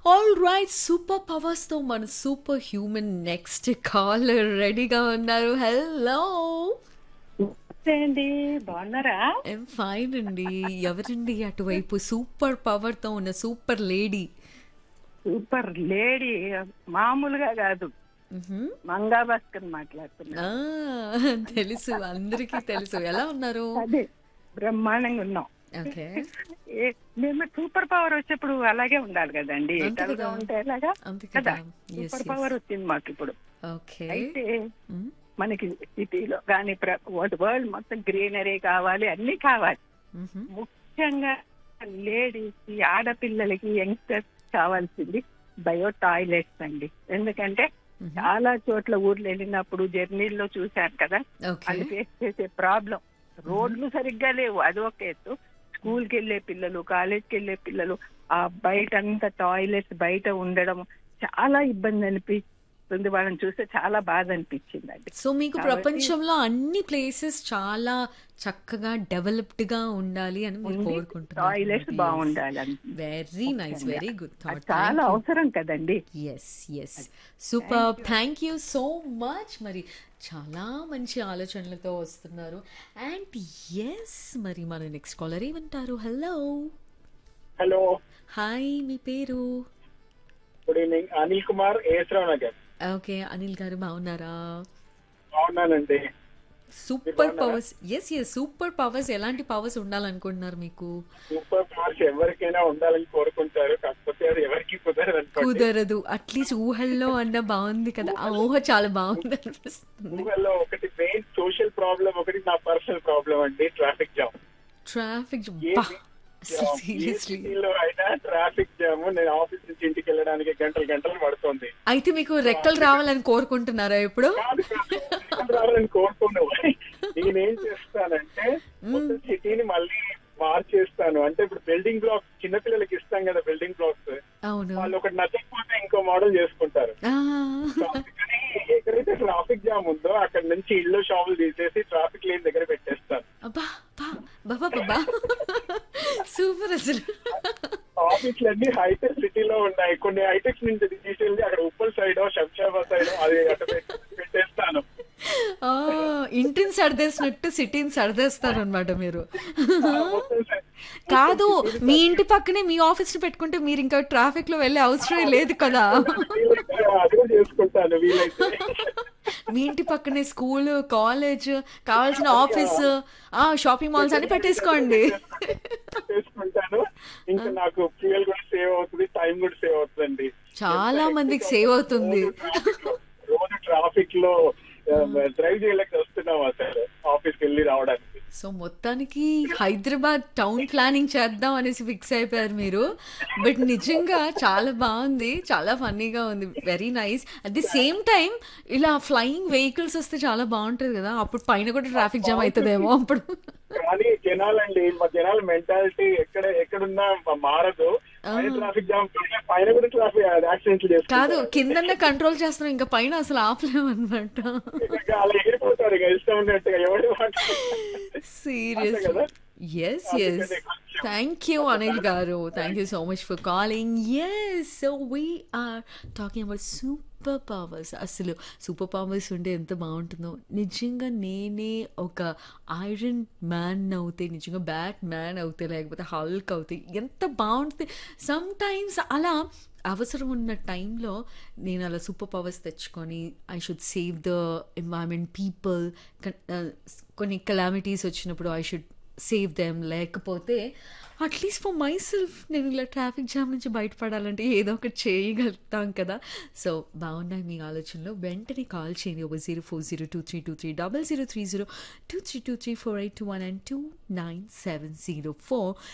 All right super పవర్స్తో మన super human next caller రెడీగా ఉన్నారు హలో నమస్తే అండి బాగున్నారా ఎం ఫైన్ అండి ఎవరండి అటువైపు సూపర్ పవర్తో ఉన్న సూపర్ లేడీ సూపర్ లేడీ మామూలుగా కాదు మంగా భాస్కర్ మాట్లాడుతున్నా తెలుసు అందరికీ తెలుసు ఎలా ఉన్నారు అదే బ్రహ్మాండంగా ఉన్నాం ఓకే ఏ- మేము సూపర్ పవర్ వచ్చేప్పుడు అలాగే ఉండాలి కదండి అంతే డల్గా కదా. ఉంటే ఎలాగా అంతే కదా కదా ఎస్ సూపర్ పవర్ వచ్చింది మాకు ఇప్పుడు ఓకే అయితే మనకి సిటీలో కానీ వరల్డ్ మొత్తం గ్రీనరీ కావాలి అన్ని కావాలి ముఖ్యంగా లేడీస్ కి ఆడపిల్లలకి యంగ్స్టర్స్ కావాల్సింది బయో టాయిలెట్స్ అండి ఎందుకంటే చాలా చోట్ల ఊర్లు వెళ్ళినప్పుడు జర్నీల్లో చూశాను కదా ఓకే వాళ్ళు ఫేస్ చేసే ప్రాబ్లం రోడ్లు సరిగ్గా లేవు అది ఒక ఎత్తు స్కూల్ కి వెళ్ళే పిల్లలు కాలేజ్ కి వెళ్ళే పిల్లలు ఆ బయట అంతా టాయిలెట్స్ బయట ఉండడం చాలా ఇబ్బంది అనిపిస్తుంది వాళ్ళని చూస్తే చాలా బాధ అనిపించింది అండి సో మీకు కాబట్టి- ప్రపంచంలో అన్ని ప్లేసెస్ చాలా చక్కగా డెవలప్డ్ గా ఉండాలి అని మీరు టాయిలెట్స్ బాగుండాలి అని. వెరీ నైస్ వెరీ గుడ్ అది థాట్ చాలా అవసరం కదండి yes yes super thank you so much మరి చాలా మంచి ఆలోచనలతో వస్తున్నారు అండ్ ఎస్ మరి మన నెక్స్ట్ కాలర్ ఏమంటారు హలో హలో హాయ్ మీ పేరు good evening Anil Kumar Esarao Nagar okay Anil గారు బాగున్నారా బాగున్నానండి super powers yes yes super powers ఎలాంటి పవర్స్ ఉండాలనుకుంటున్నారు మీకు సూపర్ పవర్స్ ఎవరికైనా ఉండాలని కోరుకుంటారు కాకపోతే అది ఎవరికి కుదరదు అనుకోండి కుదరదు అట్లీస్ట్ ఊహల్లో అన్న బాగుంది కదా ఆ ఊహ చాలా బాగుంది అనిపిస్తుంది గూగుల్లో ఒకటి మెయిన్ సోషల్ ప్రాబ్లం ఒకటి నా పర్సనల్ ప్రాబ్లం అండి ట్రాఫిక్ జామ్ ట్రాఫిక్ సీరియస్లీ సిటీలో అయినా ట్రాఫిక్ జామ్ నేను ఆఫీస్ నుంచి ఇంటికి వెళ్ళడానికి గంటలు గంటలు పడుతుంది అయితే మీకు రెక్కలు రావాలని కోరుకుంటున్నారా ఇప్పుడు కాదు కాదు, ఇంటికి రావాలని కోరుకున్నావు నేనేం చేస్తానంటే మొత్తం సిటీని మళ్ళీ మార్చేస్తాను అంటే ఇప్పుడు బిల్డింగ్ బ్లాక్స్ చిన్నపిల్లలకి ఇస్తాం కదా బిల్డింగ్ బ్లాక్స్ అవును వాళ్ళు ఒకటి నచ్చకపోతే ఇంకో మోడల్ చేసుకుంటారు ఆ, అందుకని ఎక్కడైతే ట్రాఫిక్ జామ్ ఉందో అక్కడ నుంచి ఇల్లు షాపులు తీసేసి ట్రాఫిక్ లేన్ దగ్గర పెట్టేస్తాను అబ్బా బా బాబా బాబా సూపర్ అసలు ఆఫీసులన్నీ హైటెక్ సిటీలో ఉన్నాయి కొన్ని హైటెక్ నుంచి తీసుకెళ్ళి అక్కడ ఉప్పల్ సైడ్ శంషాబాద్ సైడ్ అది అటు పెట్టి- పెట్టేస్తాను ఆ, ఇంటిని సర్దేసినట్టు సిటీని సర్దేస్తారు అనమాట మీరు మొత్తం సై- కాదు మీ ఇంటి పక్కనే మీ ఆఫీస్ ని పెట్టుకుంటే మీరు ఇంకా ట్రాఫిక్ లో వెళ్ళే అవసరమే లేదు కదా వీలైతే అది కూడా చేసుకుంటాను వీలైతే మీ ఇంటి పక్కనే స్కూల్ కాలేజ్ కావాల్సిన ఆఫీస్ ఆ షాపింగ్ మాల్స్ అన్ని పెట్టేసుకోండి చేసుకుంటాను ఇంకా నాకు ఫ్యూయల్ కూడా సేవ్ అవుతుంది టైం కూడా సేవ్ అవుతుందండి చాలా మందికి సేవ్ అవుతుంది రోజు ట్రాఫిక్ లో డ్రైవ్ చేయలేక వస్తున్నాం అసలు ఆఫీస్ కి వెళ్ళి రావడానికి సో మొత్తానికి హైదరాబాద్ టౌన్ ప్లానింగ్ చేద్దాం అనేసి ఫిక్స్ అయిపోయారు మీరు బట్ నిజంగా చాలా బాగుంది చాలా ఫన్నీగా ఉంది very nice at the same time ఇలా ఫ్లయింగ్ వెహికల్స్ వస్తే చాలా బాగుంటుంది కదా అప్పుడు పైన కూడా ట్రాఫిక్ జామ్ అవుతుందేమో అప్పుడు కానీ జనాలండి మా జనాల మెంటాలిటీ ఎక్కడ ఎక్కడున్నా మారదు పైన ట్రాఫిక్ జామ్ పైన పైన కూడా ట్రాఫిక్ యాక్సిడెంట్లు కాదు చేసుకుంటారు కిందనే కంట్రోల్ చేస్తున్నాం ఇంకా పైన అసలు ఆపలేము అనమాట ఇంకా అలా ఎగిరిపోతారు ఇక ఇష్టం ఉన్నట్టుగా ఎవరి మాట సీరియస్ కదా? ఎస్ అందుకనే ఎస్ కొంచెం- థ్యాంక్ యూ అనిల్ గారు thank you so much for calling yes so we are talking about super powers అసలు సూపర్ పవర్స్ ఉంటే ఎంత బాగుంటుందో నిజంగా నేనే ఒక ఐరన్ మ్యాన్ అవుతే నిజంగా బ్యాట్ మ్యాన్ అవుతే లేకపోతే హల్క్ అవుతే ఎంత బాగుంటుంది సమ్ టైమ్స్ అలా అవసరం ఉన్న టైంలో నేను అలా సూపర్ పవర్స్ తెచ్చుకొని I should save the environment people కొన్ని కలామిటీస్ వచ్చినప్పుడు ఐ షుడ్ సేవ్ దెమ్ లేకపోతే అట్లీస్ట్ ఫర్ మై సెల్ఫ్ నేను ఇలా ట్రాఫిక్ జామ్ నుంచి బయటపడాలంటే ఏదో ఒకటి చేయగలుగుతాం కదా సో బాగున్నాయి మీ ఆలోచనలో వెంటనే కాల్ చేయండి ఒక zero four zero two three two three double zero three zero two three two three four eight two one and two nine seven zero four